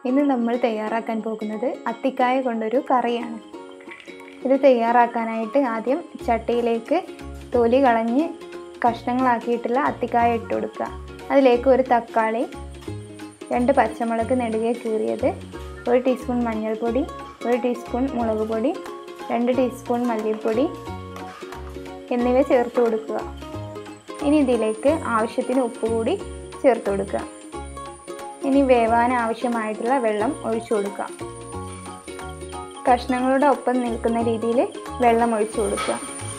ഇന്ന് നമ്മൾ തയ്യാറാക്കാൻ പോകുന്നത് അത്തിക്കായ കൊണ്ടൊരു കറിയാണ് ഇത് തയ്യാറാക്കാനായിട്ട് ആദ്യം ചട്ടിയിലേക്ക് തൊലി കളഞ്ഞ് കഷ്ണങ്ങളാക്കിയിട്ടുള്ള അത്തിക്കായ ഇട്ട് കൊടുക്കുക അതിലേക്ക് ഒരു തക്കാളി രണ്ട് പച്ചമുളക് നെടുകെ കീറിയത് ഒരു ടീസ്പൂൺ മഞ്ഞൾപ്പൊടി ഒരു ടീസ്പൂൺ മുളക് പൊടി രണ്ട് ടീസ്പൂൺ മല്ലിപ്പൊടി എന്നിവ ചേർത്ത് കൊടുക്കുക ഇനി ഇതിലേക്ക് ആവശ്യത്തിന് ഉപ്പ് കൂടി ചേർത്ത് കൊടുക്കുക ഇനി വേവാൻ ആവശ്യമായിട്ടുള്ള വെള്ളം ഒഴിച്ചു കൊടുക്കുക കഷ്ണങ്ങളുടെ ഒപ്പം നിൽക്കുന്ന രീതിയിൽ വെള്ളം ഒഴിച്ചു കൊടുക്കുക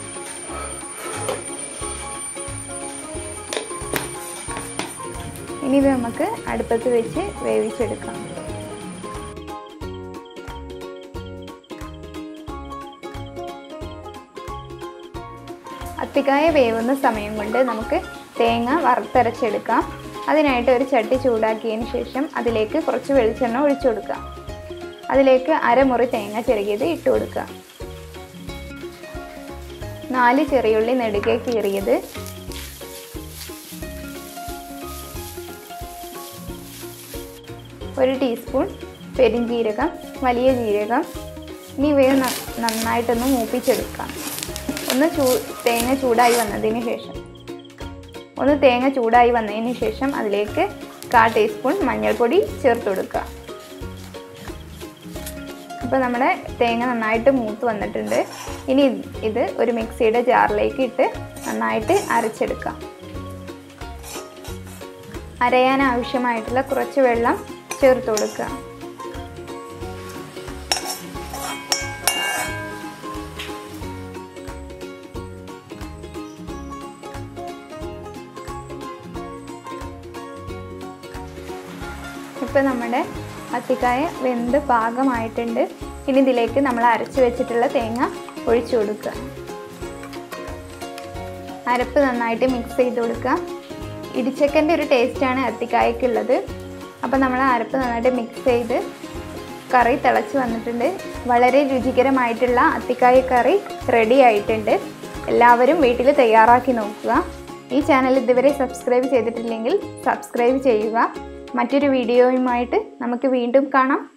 ഇനി ഇത് നമുക്ക് അടുപ്പത്ത് വെച്ച് വേവിച്ചെടുക്കാം അത്തിക്കായ വേവുന്ന സമയം കൊണ്ട് നമുക്ക് തേങ്ങ വറുത്തരച്ചെടുക്കാം അതിനായിട്ട് ഒരു ചട്ടി ചൂടാക്കിയതിന് ശേഷം അതിലേക്ക് കുറച്ച് വെളിച്ചെണ്ണ ഒഴിച്ചു കൊടുക്കുക അതിലേക്ക് അരമുറി തേങ്ങ ചെറുകിയത് ഇട്ട് കൊടുക്കുക നാല് ചെറിയുള്ളി നെടുകെ കീറിയത് ഒരു ടീസ്പൂൺ പെരിഞ്ജീരകം വലിയ ജീരകം ഇനി ഇവയെ നന്നായിട്ടൊന്ന് മൂപ്പിച്ചെടുക്കാം ഒന്ന് ചൂ തേങ്ങ ചൂടായി വന്നതിന് ശേഷം ഒന്ന് തേങ്ങ ചൂടായി വന്നതിന് ശേഷം അതിലേക്ക് കാ ടീസ്പൂൺ മഞ്ഞൾപ്പൊടി ചേർത്ത് കൊടുക്കുക അപ്പോൾ നമ്മുടെ തേങ്ങ നന്നായിട്ട് മൂത്ത് വന്നിട്ടുണ്ട് ഇനി ഇത് ഒരു മിക്സിയുടെ ജാറിലേക്ക് ഇട്ട് നന്നായിട്ട് അരച്ചെടുക്കാം അരയാൻ ആവശ്യമായിട്ടുള്ള കുറച്ച് വെള്ളം ചേർത്ത് കൊടുക്കുക ഇപ്പം നമ്മുടെ അത്തിക്കായ വെന്ത് പാകമായിട്ടുണ്ട് ഇനി ഇതിലേക്ക് നമ്മൾ അരച്ച് വെച്ചിട്ടുള്ള തേങ്ങ ഒഴിച്ചു കൊടുക്കുക അരപ്പ് നന്നായിട്ട് മിക്സ് ചെയ്ത് കൊടുക്കുക ഇടിച്ചക്കൻ്റെ ഒരു ടേസ്റ്റാണ് അത്തിക്കായക്കുള്ളത് അപ്പോൾ നമ്മൾ അരപ്പ് നന്നായിട്ട് മിക്സ് ചെയ്ത് കറി തിളച്ച് വന്നിട്ടുണ്ട് വളരെ രുചികരമായിട്ടുള്ള അത്തിക്കായ കറി റെഡി ആയിട്ടുണ്ട് എല്ലാവരും വീട്ടിൽ തയ്യാറാക്കി നോക്കുക ഈ ചാനൽ ഇതുവരെ സബ്സ്ക്രൈബ് ചെയ്തിട്ടില്ലെങ്കിൽ സബ്സ്ക്രൈബ് ചെയ്യുക മറ്റൊരു വീഡിയോയുമായിട്ട് നമുക്ക് വീണ്ടും കാണാം